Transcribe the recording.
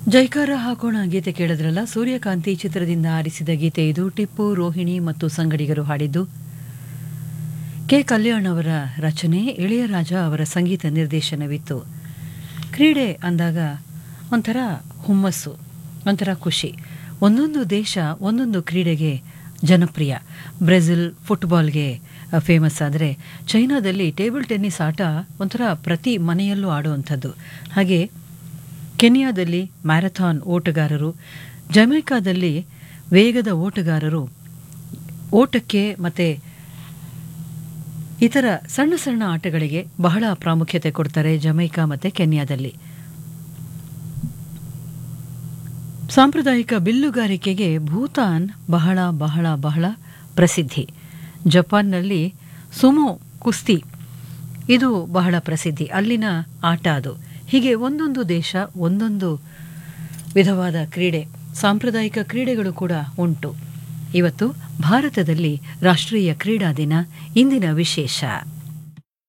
ಜೈಕಾರ ಹಾಕೋಣ ಗೀತೆ ಕೇಳಿದ್ರಲ್ಲ ಸೂರ್ಯಕಾಂತಿ ಚಿತ್ರದಿಂದ ಆರಿಸಿದ ಗೀತೆ ಇದು ಟಿಪ್ಪು ರೋಹಿಣಿ ಮತ್ತು ಸಂಗಡಿಗರು ಹಾಡಿದ್ದು ಕೆ ಕಲ್ಯಾಣ್ ಅವರ ರಚನೆ ಇಳೆಯರಾಜ ಅವರ ಸಂಗೀತ ನಿರ್ದೇಶನವಿತ್ತು ಕ್ರೀಡೆ ಅಂದಾಗ ಒಂಥರ ಹುಮ್ಮಸ್ಸು ಒಂಥರ ಖುಷಿ ಒಂದೊಂದು ದೇಶ ಒಂದೊಂದು ಕ್ರೀಡೆಗೆ ಜನಪ್ರಿಯ ಬ್ರೆಜಿಲ್ ಫುಟ್ಬಾಲ್ಗೆ ಫೇಮಸ್ ಆದರೆ ಚೈನಾದಲ್ಲಿ ಟೇಬಲ್ ಟೆನ್ನಿಸ್ ಆಟ ಒಂಥರ ಪ್ರತಿ ಮನೆಯಲ್ಲೂ ಆಡುವಂಥದ್ದು ಹಾಗೆ ಕೆನಿಯಾದಲ್ಲಿ ಮ್ಯಾರಥಾನ್ ಓಟಗಾರರು ಜಮೈಕಾದಲ್ಲಿ ವೇಗದ ಓಟಗಾರರು ಓಟಕ್ಕೆ ಮತ್ತು ಇತರ ಸಣ್ಣ ಸಣ್ಣ ಆಟಗಳಿಗೆ ಬಹಳ ಪ್ರಾಮುಖ್ಯತೆ ಕೊಡ್ತಾರೆ ಜಮೈಕಾ ಮತ್ತು ಕೆನ್ಯಾದಲ್ಲಿ ಸಾಂಪ್ರದಾಯಿಕ ಬಿಲ್ಲುಗಾರಿಕೆಗೆ ಭೂತಾನ್ ಬಹಳ ಬಹಳ ಬಹಳ ಪ್ರಸಿದ್ಧಿ ಜಪಾನ್ನಲ್ಲಿ ಸುಮೋ ಕುಸ್ತಿ ಇದು ಬಹಳ ಪ್ರಸಿದ್ಧಿ ಅಲ್ಲಿನ ಆಟ ಅದು ಹೀಗೆ ಒಂದೊಂದು ದೇಶ ಒಂದೊಂದು ವಿಧವಾದ ಕ್ರೀಡೆ ಸಾಂಪ್ರದಾಯಿಕ ಕ್ರೀಡೆಗಳು ಕೂಡ ಉಂಟು ಇವತ್ತು ಭಾರತದಲ್ಲಿ ರಾಷ್ಟ್ರೀಯ ಕ್ರೀಡಾ ದಿನ ಇಂದಿನ ವಿಶೇಷ